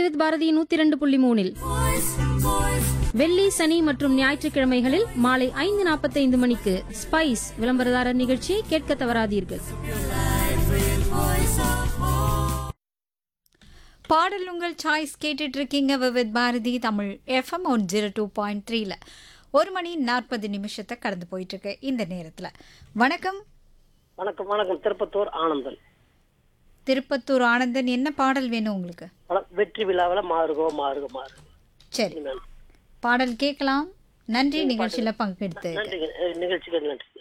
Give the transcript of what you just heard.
விவித் பாரதி நூத்தி இரண்டு புள்ளி மூணில் வெள்ளி சனி மற்றும் ஞாயிற்றுக்கிழமைகளில் மாலை ஐந்து நாற்பத்தைந்து மணிக்கு ஸ்பைஸ் விளம்பரதாரர் நிகழ்ச்சியை கேட்க தவறாதீர்கள் பாடல் உங்கள் சாய்ஸ் கேட்டுட்டு இருக்கீங்க Vividh Bharati Tamil FM one zero two point த்ரீல ஒரு மணி நாற்பது நிமிஷத்தை கடந்து போயிட்டு இருக்கு இந்த நேரத்தில் வணக்கம் வணக்கம் வணக்கம் திருப்பத்தூர் ஆனந்தன் திருப்பத்தூர் ஆனந்தன் என்ன பாடல் வேணும் உங்களுக்கு வண- வெற்றி விழாவில் மாறுகோ மாறுகோ மாறு சரி மேம் பாடல் கேட்கலாம் நன்றி நிகழ்ச்சியில் பங்கெடுத்து நன்றி நிகழ்ச்சிக்கு நன்றி